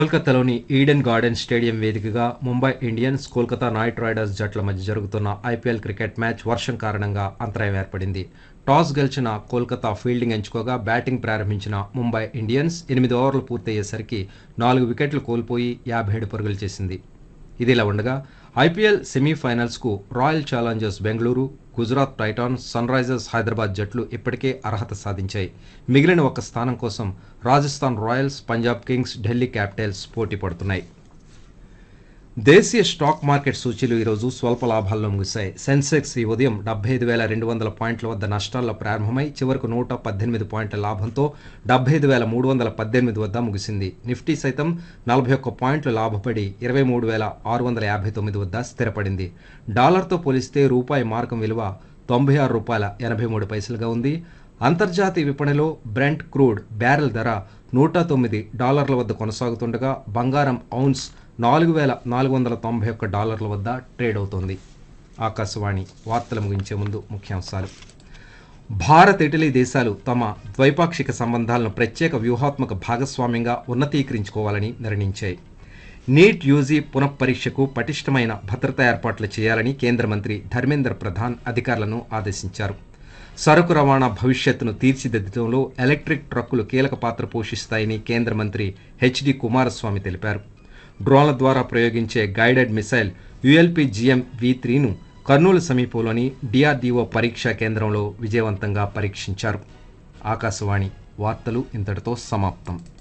కోల్కతాలోని Eden Garden stadium వేదికగా Mumbai Indians Kolkata Knight Riders జట్ల మధ్య జరుగుతున్న ఐపీఎల్ క్రికెట్ మ్యాచ్ వర్షం కారణంగా అంతరాయం ఏర్పడింది టాస్ గెలిచిన కోల్కతా ఫీల్డింగ్ ఎంచుకోగా బ్యాటింగ్ ప్రారంభించిన ముంబై ఇండియన్స్ ఎనిమిది ఓవర్లు పూర్తయ్యేసరికి నాలుగు వికెట్లు కోల్పోయి యాభై ఏడు పరుగులు చేసింది ఇదిలా ఉండగా ఐపీఎల్ సెమీఫైనల్స్కు Royal Challengers Bengaluru Gujarat Titans Sunrisers Hyderabad జట్లు ఇప్పటికే అర్హత సాధించాయి మిగిలిన ఒక స్థానం కోసం Rajasthan Royals Punjab Kings Delhi Capitals పోటీ పడుతున్నాయి దేశీయ స్టాక్ మార్కెట్ సూచీలు ఈరోజు స్వల్ప లాభాల్లో ముగిశాయి సెన్సెక్స్ ఈ ఉదయం డెబ్బై ఐదు వేల రెండు వందల పాయింట్ల వద్ద నష్టాల్లో ప్రారంభమై చివరకు నూట పద్దెనిమిది పాయింట్ల లాభంతో డెబ్బై ఐదు వేల మూడు వందల పద్దెనిమిది వద్ద ముగిసింది నిఫ్టీ సైతం నలభై ఒక్క పాయింట్లు లాభపడి ఇరవై మూడు వేల ఆరు వందల యాభై తొమ్మిది వద్ద స్థిరపడింది డాలర్తో పోలిస్తే రూపాయి మార్కం విలువ తొంభై ఆరు రూపాయల ఎనభై మూడు పైసలుగా ఉంది అంతర్జాతీయ విపణిలో బ్రెంట్ క్రూడ్ బ్యారెల్ ధర నూట తొమ్మిది డాలర్ల వద్ద కొనసాగుతుండగా బంగారం ఔన్స్ నాలుగు వేల నాలుగు వందల తొంభై ఒక్క డాలర్ల వద్ద ట్రేడ్ అవుతోంది ఆకాశవాణి వార్తలు ముగించే ముందు ముఖ్యాంశాలు భారత్ ఇటలీ దేశాలు తమ ద్వైపాక్షిక సంబంధాలను ప్రత్యేక వ్యూహాత్మక భాగస్వామ్యంగా ఉన్నతీకరించుకోవాలని నిర్ణయించాయి నీట్ యూజీ పునఃపరీక్షకు పటిష్టమైన భద్రతా ఏర్పాట్లు చేయాలని కేంద్ర మంత్రి ధర్మేంద్ర ప్రధాన్ అధికారులను ఆదేశించారు సరుకు రవాణా భవిష్యత్తును తీర్చిదిద్దడంలో ఎలక్ట్రిక్ ట్రక్కులు కీలక పాత్ర పోషిస్తాయని కేంద్ర మంత్రి హెచ్డి కుమారస్వామి తెలిపారు డ్రోన్ల ద్వారా ప్రయోగించే guided missile ULP GM V త్రీను కర్నూలు సమీపంలోని డిఆర్డీఓ పరీక్షా కేంద్రంలో విజయవంతంగా పరీక్షించారు ఆకాశవాణి వార్తలు ఇంతటితో సమాప్తం